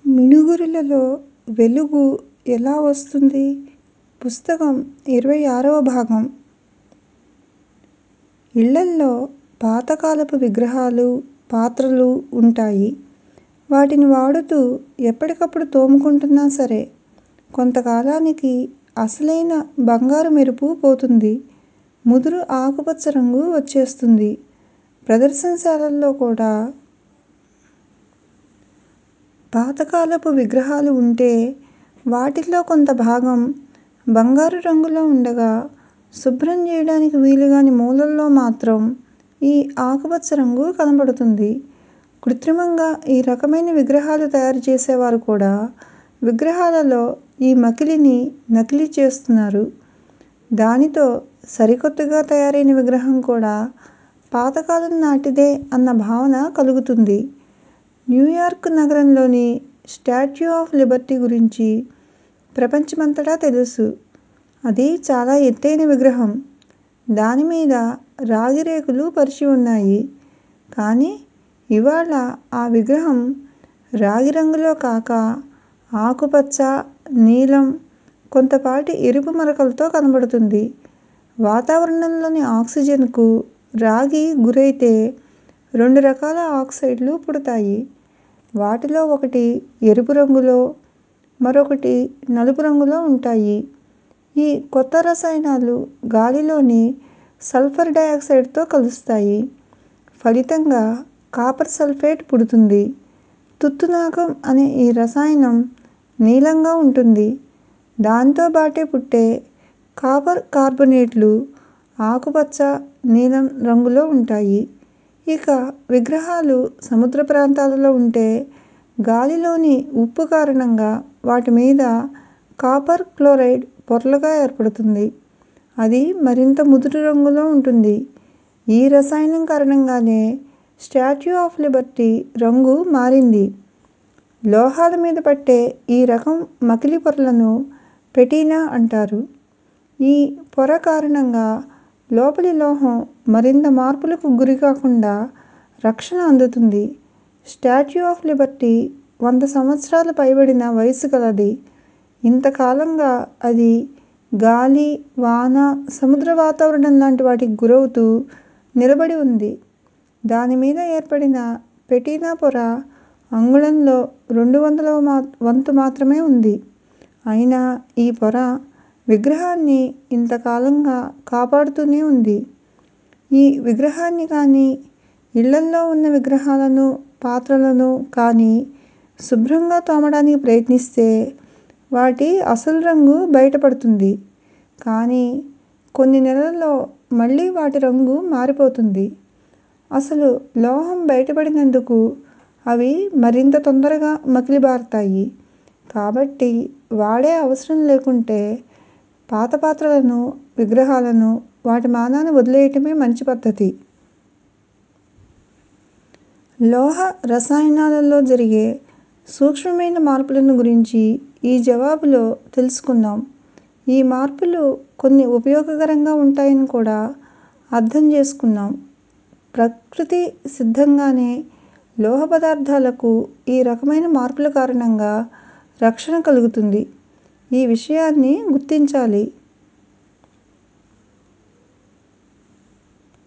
మిణుగురులలో వెలుగు ఎలా వస్తుంది? పుస్తకం ఇరవై ఆరవ భాగం ఇళ్ళల్లో పాతకాలపు విగ్రహాలు, పాత్రలు ఉంటాయి. వాటిని వాడుతూ ఎప్పటికప్పుడు తోముకుంటున్నా సరే కొంతకాలానికి అసలైన బంగారు మెరుపు పోతుంది. ముదురు ఆకుపచ్చ రంగు వచ్చేస్తుంది. ప్రదర్శనశాలల్లో కూడా పాతకాలపు విగ్రహాలు ఉంటే వాటిల్లో కొంత భాగం బంగారు రంగులో ఉండగా శుభ్రం చేయడానికి వీలుగాని మూలల్లో మాత్రం ఈ ఆకుపచ్చ రంగు కనబడుతుంది. కృత్రిమంగా ఈ రకమైన విగ్రహాలు తయారు చేసేవారు కూడా విగ్రహాలలో ఈ మకిలిని నకిలీ చేస్తున్నారు. దానితో సరికొత్తగా తయారైన విగ్రహం కూడా పాతకాలం నాటిదే అన్న భావన కలుగుతుంది. న్యూయార్క్ నగరంలోని స్టాట్యూ ఆఫ్ లిబర్టీ గురించి ప్రపంచమంతటా తెలుసు. అది చాలా ఎత్తైన విగ్రహం. దాని మీద రాగి రేకులు పరిచి ఉన్నాయి. కానీ ఇవాళ ఆ విగ్రహం రాగి రంగులో కాక ఆకుపచ్చ, నీలం, కొంతపాటి ఎరుపు మరకలతో కనబడుతుంది. వాతావరణంలోని ఆక్సిజన్కు రాగి గురైతే రెండు రకాల ఆక్సైడ్లు పుడతాయి. వాటిలో ఒకటి ఎరుపు రంగులో, మరొకటి నలుపు రంగులో ఉంటాయి. ఈ కొత్త రసాయనాలు గాలిలోని సల్ఫర్ డయాక్సైడ్తో కలుస్తాయి. ఫలితంగా కాపర్ సల్ఫేట్ పుడుతుంది. తుత్తునాకం అనే ఈ రసాయనం నీలంగా ఉంటుంది. దాంతోబాటే పుట్టే కాపర్ కార్బోనేట్లు ఆకుపచ్చ, నీలం రంగులో ఉంటాయి. ఇక విగ్రహాలు సముద్ర ప్రాంతాలలో ఉంటే గాలిలోని ఉప్పు కారణంగా వాటి మీద కాపర్ క్లోరైడ్ పొరలుగా ఏర్పడుతుంది. అది మరింత ముదురు రంగులో ఉంటుంది. ఈ రసాయనం కారణంగానే స్టాట్యూ ఆఫ్ లిబర్టీ రంగు మారింది. లోహాల మీద పట్టే ఈ రకం మకిలి పొరలను పెటీనా అంటారు. ఈ పొర కారణంగా లోపలి లోహం మరింత మార్పులకు గురికాకుండా రక్షణ అందుతుంది. స్టాట్యూ ఆఫ్ లిబర్టీ వంద సంవత్సరాలు పైబడిన వయస్సు గలది. ఇంతకాలంగా అది గాలి, వాన, సముద్ర వాతావరణం లాంటి వాటికి గురవుతూ నిలబడి ఉంది. దాని మీద ఏర్పడిన పెటీనా పొర అంగుళంలో రెండు వందలవ వంతు మాత్రమే ఉంది. అయినా ఈ పొర విగ్రహాన్ని ఇంతకాలంగా కాపాడుతూనే ఉంది. ఈ విగ్రహాన్ని కానీ, ఇళ్ళల్లో ఉన్న విగ్రహాలను, పాత్రలను కానీ శుభ్రంగా తోమడానికి ప్రయత్నిస్తే వాటి అసలు రంగు బయటపడుతుంది. కానీ కొన్ని నెలల్లో మళ్ళీ వాటి రంగు మారిపోతుంది. అసలు లోహం బయటపడినందుకు అవి మరింత తొందరగా మకిలిబారతాయి. కాబట్టి వాడే అవసరం లేకుంటే పాత పాత్రలను, విగ్రహాలను వాటి మానాన వదిలేయటమే మంచి పద్ధతి. లోహ రసాయనాలలో జరిగే సూక్ష్మమైన మార్పులను గురించి ఈ జవాబులో తెలుసుకుందాం. ఈ మార్పులు కొన్ని ఉపయోగకరంగా ఉంటాయని కూడా అర్థం చేసుకున్నాం. ప్రకృతి సిద్ధంగానే లోహ పదార్థాలకు ఈ రకమైన మార్పుల కారణంగా రక్షణ కలుగుతుంది. ఈ విషయాన్ని గుర్తించాలి.